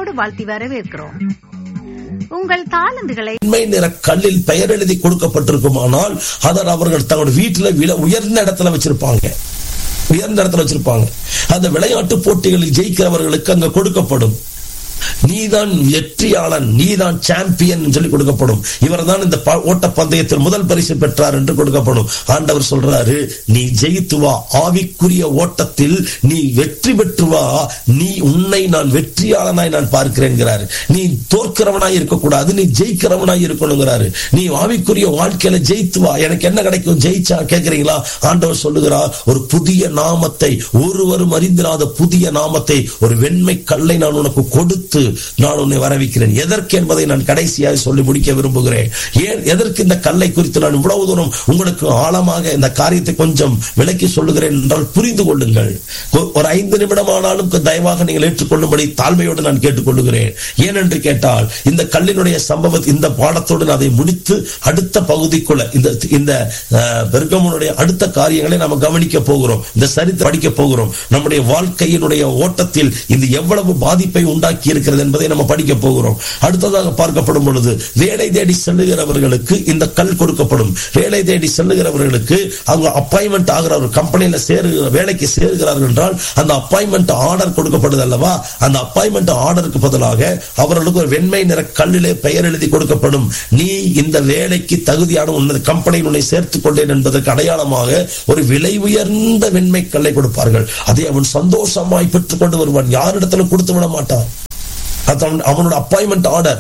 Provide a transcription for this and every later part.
அன்போடு வாழ்த்தி வரவேற்கிறோம் உங்கள் தாளந்துகளை உண்மை நிற கல்லில் பெயர் எழுதி கொடுக்கப்பட்டிருக்குமானால் அதை அவர்கள் தங்களுடைய வீட்டுல வில உயர்ந்த இடத்துல வச்சிருப்பாங்க உயர்ந்த இடத்துல வச்சிருப்பாங்க அந்த விளையாட்டு போட்டிகளில் ஜெயிக்கிறவர்களுக்கு அங்க கொடுக்கப்படும் நீதான் வெற்றியாளன் நீதான் சாம்பியன் சொல்லி கொடுக்கப்படும் இவர் தான் இந்த ப- ஓட்ட பந்தயத்தில் முதல் பரிசு பெற்றார் என்று கொடுக்கப்படும் ஆண்டவர் சொல்றாரு நீ ஜெயித்து வா ஆவிக்குரிய ஓட்டத்தில் நீ வெற்றி பெற்று வா நீ உன்னை நான் வெற்றியாளனாய் நான் பார்க்கிறேன்கிறாரு நீ தோற்கிறவனாய் இருக்கக்கூடாது நீ ஜெயிக்கிறவனாய் இருக்கணுங்கிறாரு நீ ஆவிக்குரிய வாழ்க்கையில ஜெயித்து வா எனக்கு என்ன கிடைக்கும் ஜெயிச்சா கேக்குறீங்களா ஆண்டவர் சொல்லுகிறார் ஒரு புதிய நாமத்தை ஒருவரும் அறிந்திராத புதிய நாமத்தை ஒரு வெண்மை கல்லை நான் உனக்கு கொடுத்து நான் உன்னை வரவிக்கிறேன் எதற்கு என்பதை நான் கடைசியாக சொல்லி முடிக்க விரும்புகிறேன் ஏன் எதற்கு இந்த கல்லை குறித்து நான் இவ்வளவு தூரம் உங்களுக்கு ஆழமாக இந்த காரியத்தை கொஞ்சம் விளக்கி சொல்லுகிறேன் என்றால் புரிந்து கொள்ளுங்கள் ஒ- ஒரு ஐந்து நிமிடம் ஆனாலும் தயவாக நீங்கள் ஏற்றுக்கொள்ளும்படி தாழ்மையோடு நான் கேட்டுக்கொள்ளுகிறேன் ஏனென்று கேட்டால் இந்த கல்லினுடைய சம்பவத்தை இந்த பாடத்தோடு நான் அதை முடித்து அடுத்த பகுதிக்குள்ள இந்த இந்த அஹ், பெர்கமுனுடைய அடுத்த காரியங்களை நாம கவனிக்க போகிறோம் இந்த சரித்திரம் படிக்க போகிறோம் நம்முடைய வாழ்க்கையினுடைய ஓட்டத்தில் இது எவ்வளவு பாதிப்பை உண்டாக்கி இருக்கிறது என்பதை நம்ம படிக்க போகிறோம் அடுத்ததாக பார்க்கப்படும் பொழுது வேலை தேடி செல்லுகிறவர்களுக்கு இந்த கல் கொடுக்கப்படும் வேலை தேடி செல்லுகிறவர்களுக்கு அவங்க அப்பாயின்மெண்ட் ஆகிற ஒரு கம்பெனியில சேருகிற வேலைக்கு சேருகிறார்கள் என்றால் அந்த அப்பாயின்மெண்ட் ஆர்டர் கொடுக்கப்படுது அல்லவா அந்த அப்பாயின்மெண்ட் ஆர்டருக்கு பதிலாக அவர்களுக்கு ஒரு வெண்மை நிற கல்லிலே பெயர் எழுதி கொடுக்கப்படும் நீ இந்த வேலைக்கு தகுதியான உன்னது கம்பெனியில் உன்னை சேர்த்துக் கொண்டேன் என்பதற்கு அடையாளமாக ஒரு விலை உயர்ந்த வெண்மை கல்லை கொடுப்பார்கள் அதை அவன் சந்தோஷமாய் பெற்றுக் கொண்டு வருவான் யாரிடத்திலும் கொடுத்து விட மாட்டான் அது அவன் அவனோட அப்பாயின்மெண்ட் ஆர்டர்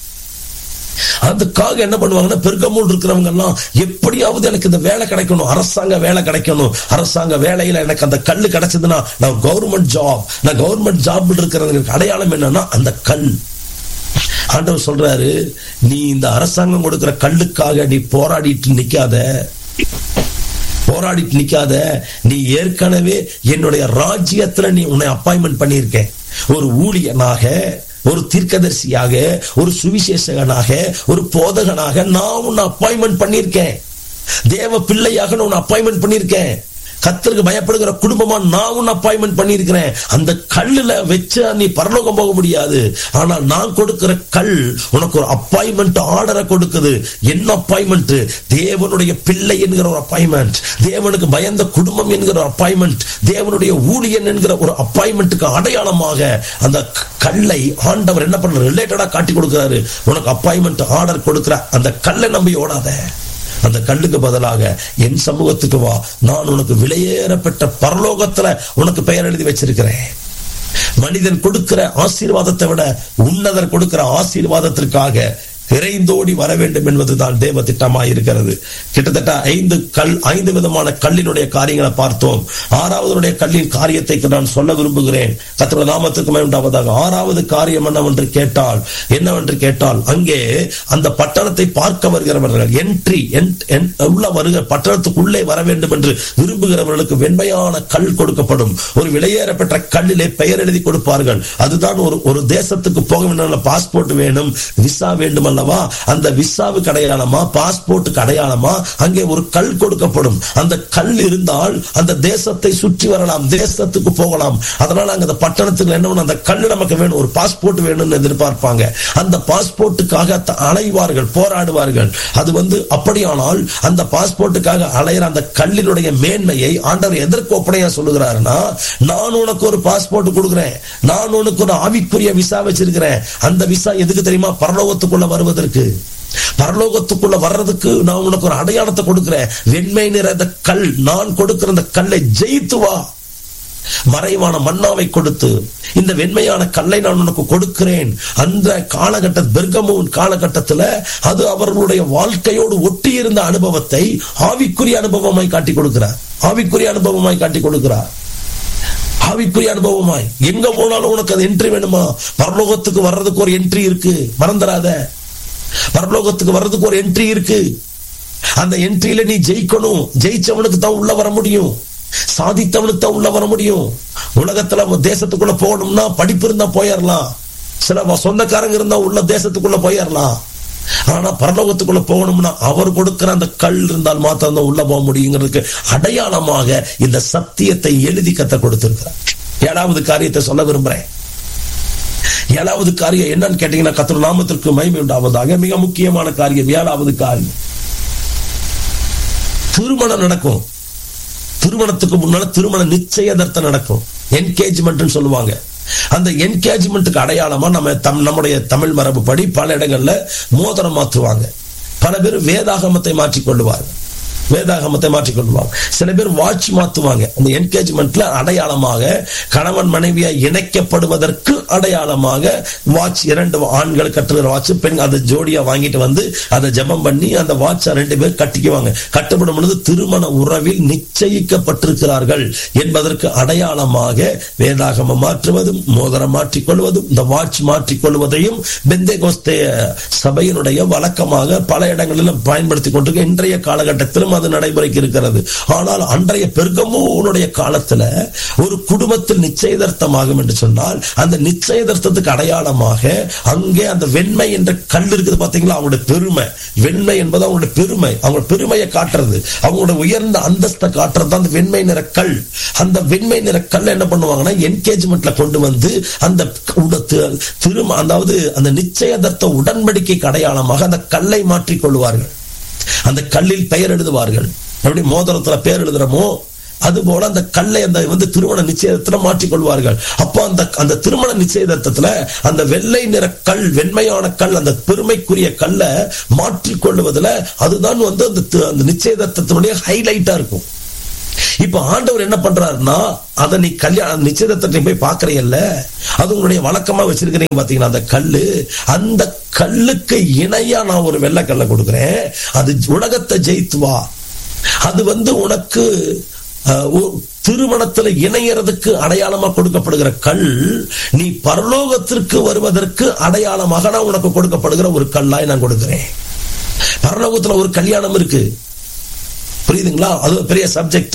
அதுக்காக என்ன பண்ணுவாங்கன்னா பெருக்கமூல் இருக்கிறவங்க எல்லாம் எப்படியாவது எனக்கு இந்த வேலை கிடைக்கணும் அரசாங்க வேலை கிடைக்கணும் அரசாங்க வேலையில எனக்கு அந்த கல்லு கிடைச்சதுன்னா நான் கவர்மெண்ட் ஜாப் நான் கவர்மெண்ட் ஜாப் இருக்கிறதுக்கு அடையாளம் என்னன்னா அந்த கல் ஆண்டவர் சொல்றாரு நீ இந்த அரசாங்கம் கொடுக்கிற கல்லுக்காக நீ போராடிட்டு நிக்காத போராடிட்டு நிக்காத நீ ஏற்கனவே என்னுடைய ராஜ்யத்துல நீ உன்னை அப்பாயின்மெண்ட் பண்ணியிருக்க ஒரு ஊழியனாக ஒரு தீர்க்கதரிசியாக ஒரு சுவிசேஷகனாக ஒரு போதகனாக நான் உன்னை அப்பாயின்மெண்ட் பண்ணியிருக்கேன் தேவ பிள்ளையாக நான் உன்னை அப்பாயின்மெண்ட் பண்ணியிருக்கேன் கத்தருக்கு பயப்படுகிற குடும்பமா நான் உன்னை அப்பாயின்மெண்ட் பண்ணியிருக்கிறேன் அந்த கல்லுல வச்சா நீ பரலோகம் போக முடியாது ஆனா நான் கொடுக்கிற கல் உனக்கு ஒரு அப்பாயின்மெண்ட் ஆர்டரை கொடுக்குது என்ன அப்பாயின்மெண்ட் தேவனுடைய பிள்ளை என்கிற ஒரு அப்பாயின்மெண்ட் தேவனுக்கு பயந்த குடும்பம் என்கிற ஒரு அப்பாயின்மெண்ட் தேவனுடைய ஊழியன் என்கிற ஒரு அப்பாயின்மெண்ட்டுக்கு அடையாளமாக அந்த க- கல்லை ஆண்டவர் என்ன பண்ற ரிலேட்டடா காட்டி கொடுக்கிறாரு உனக்கு அப்பாயின்மெண்ட் ஆர்டர் கொடுக்கிற அந்த கல்லை நம்பி ஓடாத அந்த கல்லுக்கு பதிலாக என் சமூகத்துக்கு வா நான் உனக்கு விலையேறப்பட்ட பரலோகத்துல உனக்கு பெயர் எழுதி வச்சிருக்கிறேன் மனிதன் கொடுக்கிற ஆசீர்வாதத்தை விட உன்னதர் கொடுக்கிற ஆசீர்வாதத்திற்காக விரைந்தோடி வர வேண்டும் என்பதுதான் தேவ திட்டமாய் இருக்கிறது கிட்டத்தட்ட ஐந்து கல் ஐந்து விதமான கல்லினுடைய காரியங்களை பார்த்தோம் ஆறாவதுடைய கல்லின் காரியத்தை நான் சொல்ல விரும்புகிறேன் கத்தோட நாமத்துக்கு உண்டாவதாக ஆறாவது காரியம் என்னவென்று கேட்டால் என்னவென்று கேட்டால் அங்கே அந்த பட்டணத்தை பார்க்க வருகிறவர்கள் என்ட்ரி உள்ள வருகிற பட்டணத்துக்குள்ளே வர வேண்டும் என்று விரும்புகிறவர்களுக்கு வெண்மையான கல் கொடுக்கப்படும் ஒரு விலையேறப்பட்ட கல்லிலே பெயர் எழுதி கொடுப்பார்கள் அதுதான் ஒரு ஒரு தேசத்துக்கு போக வேண்டும் பாஸ்போர்ட் வேணும் விசா வேண்டும் அல்லவா அந்த விசாவுக்கு அடையாளமா பாஸ்போர்ட்டுக்கு அடையாளமா அங்கே ஒரு கல் கொடுக்கப்படும் அந்த கல் இருந்தால் அந்த தேசத்தை சுற்றி வரலாம் தேசத்துக்கு போகலாம் அதனால அங்க அந்த பட்டணத்துக்கு என்ன வேணும்? அந்த கல் நமக்கு வேணும் ஒரு பாஸ்போர்ட் வேணும்னு எதிர்பார்ப்பாங்க அந்த பாஸ்போர்ட்டுக்காக த- அலைவார்கள் போராடுவார்கள் அது வந்து அப்படியானால் அந்த பாஸ்போர்ட்டுக்காக அலையிற அந்த கல்லினுடைய மேன்மையை ஆண்டவர் எதற்கு ஒப்பனையா சொல்லுகிறாருன்னா நான் உனக்கு ஒரு பாஸ்போர்ட் கொடுக்கிறேன் நான் உனக்கு ஒரு ஆவிக்குரிய விசா வச்சிருக்கிறேன் அந்த விசா எதுக்கு தெரியுமா பரலோகத்துக்குள்ள வருவதற்கு பரலோகத்துக்குள்ள வர்றதுக்கு நான் உனக்கு ஒரு அடையாளத்தை கொடுக்கிறேன் வெண்மை நிற அந்த கல் நான் கொடுக்கிற அந்த கல்லை ஜெயித்து வா மறைவான மன்னாவை கொடுத்து இந்த வெண்மையான கல்லை நான் உனக்கு கொடுக்கிறேன் அந்த காலகட்ட பெர்கமூன் காலகட்டத்துல அது அவர்களுடைய வாழ்க்கையோடு ஒட்டி இருந்த அனுபவத்தை ஆவிக்குரிய அனுபவமாய் காட்டி கொடுக்கிறார் ஆவிக்குரிய அனுபவமாய் காட்டி கொடுக்கிறார் ஆவிக்குரிய அனுபவமாய் எங்க போனாலும் உனக்கு அது என்ட்ரி வேணுமா பரலோகத்துக்கு வர்றதுக்கு ஒரு என்ட்ரி இருக்கு மறந்துடாத பரலோகத்துக்கு வர்றதுக்கு ஒரு என்ட்ரி இருக்கு அந்த என்ட்ரியில நீ ஜெயிக்கணும் ஜெயிச்சவனுக்கு தான் உள்ள வர முடியும் சாதித்தவனுக்கு தான் உள்ள வர முடியும் உலகத்துல தேசத்துக்குள்ள போகணும்னா படிப்பு இருந்தா போயிடலாம் சில சொந்தக்காரங்க இருந்தா உள்ள தேசத்துக்குள்ள போயிடலாம் ஆனா பரலோகத்துக்குள்ள போகணும்னா அவர் கொடுக்கிற அந்த கல் இருந்தால் மாத்திரம் தான் உள்ள போக முடியுங்கிறதுக்கு அடையாளமாக இந்த சத்தியத்தை எழுதி கத்த கொடுத்திருக்கிறார் ஏழாவது காரியத்தை சொல்ல விரும்புறேன் ஏழாவது காரியம் என்னன்னு கேட்டீங்கன்னா கத்தர் நாமத்திற்கு மகிமை உண்டாவதாக மிக முக்கியமான காரியம் ஏழாவது காரியம் திருமணம் நடக்கும் திருமணத்துக்கு முன்னால திருமண நிச்சயதார்த்தம் நடக்கும் என்கேஜ்மெண்ட் சொல்லுவாங்க அந்த என்கேஜ்மெண்ட்டுக்கு அடையாளமா நம்ம தம் நம்முடைய தமிழ் மரபுப்படி பல இடங்கள்ல மோதிரம் மாற்றுவாங்க பல பேர் வேதாகமத்தை மாற்றிக் கொள்ளுவார்கள் வேதாகமத்தை மாற்றிக்கொள்வாங்க சில பேர் வாட்ச் மாத்துவாங்க அந்த என்கேஜ்மெண்ட்ல அடையாளமாக கணவன் மனைவியா இணைக்கப்படுவதற்கு அடையாளமாக வாட்ச் இரண்டு ஆண்கள் கட்டுகிற வாட்ச் பெண் அதை ஜோடியா வாங்கிட்டு வந்து அதை ஜபம் பண்ணி அந்த வாட்சை ரெண்டு பேர் கட்டிக்குவாங்க கட்டப்படும் பொழுது திருமண உறவில் நிச்சயிக்கப்பட்டிருக்கிறார்கள் என்பதற்கு அடையாளமாக வேதாகமம் மாற்றுவதும் மோதிரம் மாற்றிக்கொள்வதும் இந்த வாட்ச் மாற்றிக்கொள்வதையும் பெந்தேகோஸ்தே சபையினுடைய வழக்கமாக பல இடங்களிலும் பயன்படுத்திக் கொண்டிருக்க இன்றைய காலகட்டத்திலும் அது நடைமுறைக்கு இருக்கிறது ஆனால் அன்றைய பெருகமோனுடைய காலத்துல ஒரு குடும்பத்தில் நிச்சயதார்த்தமாகும் என்று சொன்னால் அந்த நிச்சயதார்த்தத்துக்கு அடையாளமாக அங்கே அந்த வெண்மை என்ற கல் இருக்குது பாத்தீங்களா அவங்களுடைய பெருமை வெண்மை என்பது அவங்களுடைய பெருமை அவங்க பெருமையை காட்டுறது அவங்களோட உயர்ந்த அந்தஸ்தை காட்டுறது அந்த வெண்மை நிற கல் அந்த வெண்மை நிற கல் என்ன பண்ணுவாங்கன்னா என்கேஜ்மெண்ட்ல கொண்டு வந்து அந்த திரும்ப அதாவது அந்த நிச்சயதார்த்த உடன்படிக்கைக்கு அடையாளமாக அந்த கல்லை மாற்றிக் கொள்வார்கள் அந்த கல்லில் பெயர் எழுதுவார்கள் எப்படி மோதிரத்துல பெயர் எழுதுறமோ அதுபோல அந்த கல்லை அந்த வந்து திருமண நிச்சயத்துல மாற்றிக்கொள்வார்கள் அப்போ அந்த அந்த திருமண நிச்சயதத்துல அந்த வெள்ளை நிற கல் வெண்மையான கல் அந்த பெருமைக்குரிய கல்லை மாற்றிக்கொள்வதுல அதுதான் வந்து அந்த அந்த நிச்சயதத்தினுடைய ஹைலைட்டா இருக்கும் இப்ப ஆண்டவர் என்ன பண்றாருன்னா அதை நீ கல்யாணம் நிச்சயதத்தை போய் பாக்குறீல்ல அது உங்களுடைய வழக்கமா வச்சிருக்கிறீங்க பாத்தீங்கன்னா அந்த கல்லு அந்த கல்லுக்கு இணையா நான் ஒரு வெள்ளை கல்லை கொடுக்குறேன் அது உலகத்தை ஜெயித்து வா அது வந்து உனக்கு திருமணத்துல இணையறதுக்கு அடையாளமா கொடுக்கப்படுகிற கல் நீ பரலோகத்திற்கு வருவதற்கு அடையாளமாக நான் உனக்கு கொடுக்கப்படுகிற ஒரு கல்லாய் நான் கொடுக்கிறேன் பரலோகத்துல ஒரு கல்யாணம் இருக்கு புரியுதுங்களா அது பெரிய சப்ஜெக்ட்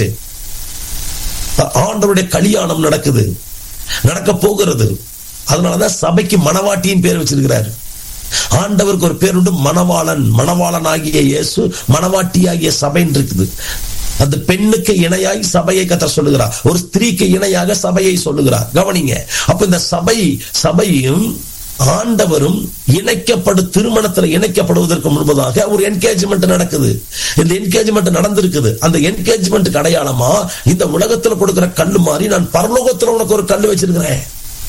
ஆண்டவருடைய கல்யாணம் நடக்குது நடக்க போகிறது அதனாலதான் சபைக்கு மணவாட்டியின் பேர் வச்சிருக்கிறாரு ஆண்டவருக்கு ஒரு பேர் உண்டு மணவாளன் மணவாளன் ஆகிய இயேசு மணவாட்டி ஆகிய சபைன்னு இருக்குது அந்த பெண்ணுக்கு இணையாய் சபையை கத்த சொல்லுகிறார் ஒரு ஸ்திரீக்கு இணையாக சபையை சொல்லுகிறார் கவனிங்க அப்ப இந்த சபை சபையும் ஆண்டவரும் இணைக்கப்படு திருமணத்தில் இணைக்கப்படுவதற்கு முன்பதாக ஒரு என்கேஜ்மெண்ட் நடக்குது இந்த என்கேஜ்மெண்ட் நடந்திருக்குது அந்த என்கேஜ்மெண்ட் அடையாளமா இந்த உலகத்துல கொடுக்கிற கல்லு மாதிரி நான் பரலோகத்துல உனக்கு ஒரு கல் வச்சிருக்கிறேன்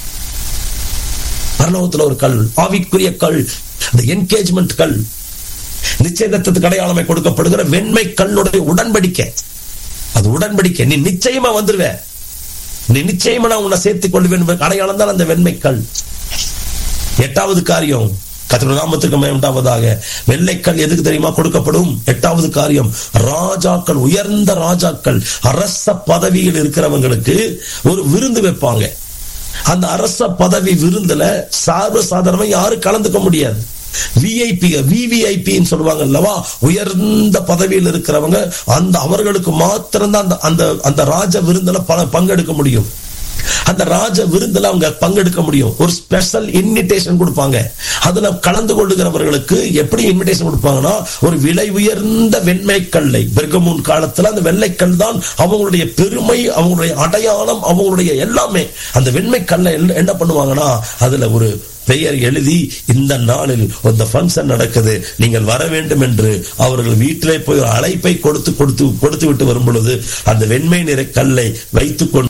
பரலோகத்துல ஒரு கல் ஆவிக்குரிய கல் அந்த என்கேஜ்மெண்ட் கல் நிச்சயதத்துக்கு அடையாளமை கொடுக்கப்படுகிற வெண்மை கல்லுடைய உடன்படிக்கை அது உடன்படிக்கை நீ நிச்சயமா வந்துருவ நீ நிச்சயமா நான் உன்னை சேர்த்துக் கொள்வேன் அடையாளம் தான் அந்த வெண்மை கல் எட்டாவது காரியம் கத்திர நாமத்துக்கு மேம்பட்டாவதாக வெள்ளைக்கல் எதுக்கு தெரியுமா கொடுக்கப்படும் எட்டாவது காரியம் ராஜாக்கள் உயர்ந்த ராஜாக்கள் அரச பதவியில் இருக்கிறவங்களுக்கு ஒரு விருந்து வைப்பாங்க அந்த அரச பதவி விருந்துல சார்ப சாதாரணமா யாரும் கலந்துக்க முடியாது விஐபி விவிஐபின்னு சொல்லுவாங்க அல்லவா உயர்ந்த பதவியில் இருக்கிறவங்க அந்த அவர்களுக்கு மாத்திரம்தான் அந்த அந்த அந்த ராஜ விருந்துல பல பங்கெடுக்க முடியும் அந்த ராஜ விருந்துல அவங்க பங்கெடுக்க முடியும் ஒரு ஸ்பெஷல் இன்விடேஷன் கொடுப்பாங்க அதுல கலந்து கொள்ளுகிறவர்களுக்கு எப்படி இன்விடேஷன் கொடுப்பாங்கன்னா ஒரு விலை உயர்ந்த வெண்மை கல்லை பெர்கமூன் காலத்துல அந்த வெள்ளைக்கல் தான் அவங்களுடைய பெருமை அவங்களுடைய அடையாளம் அவங்களுடைய எல்லாமே அந்த வெண்மை கல்லை என்ன பண்ணுவாங்கன்னா அதுல ஒரு பெயர் எழுதி இந்த நாளில் இந்த ஃபங்க்ஷன் நடக்குது நீங்கள் வர வேண்டும் என்று அவர்கள் வீட்டிலே போய் அழைப்பை கொடுத்து கொடுத்து கொடுத்து விட்டு வரும் பொழுது அந்த வெண்மை நிற கல்லை வைத்துக் கொண்டு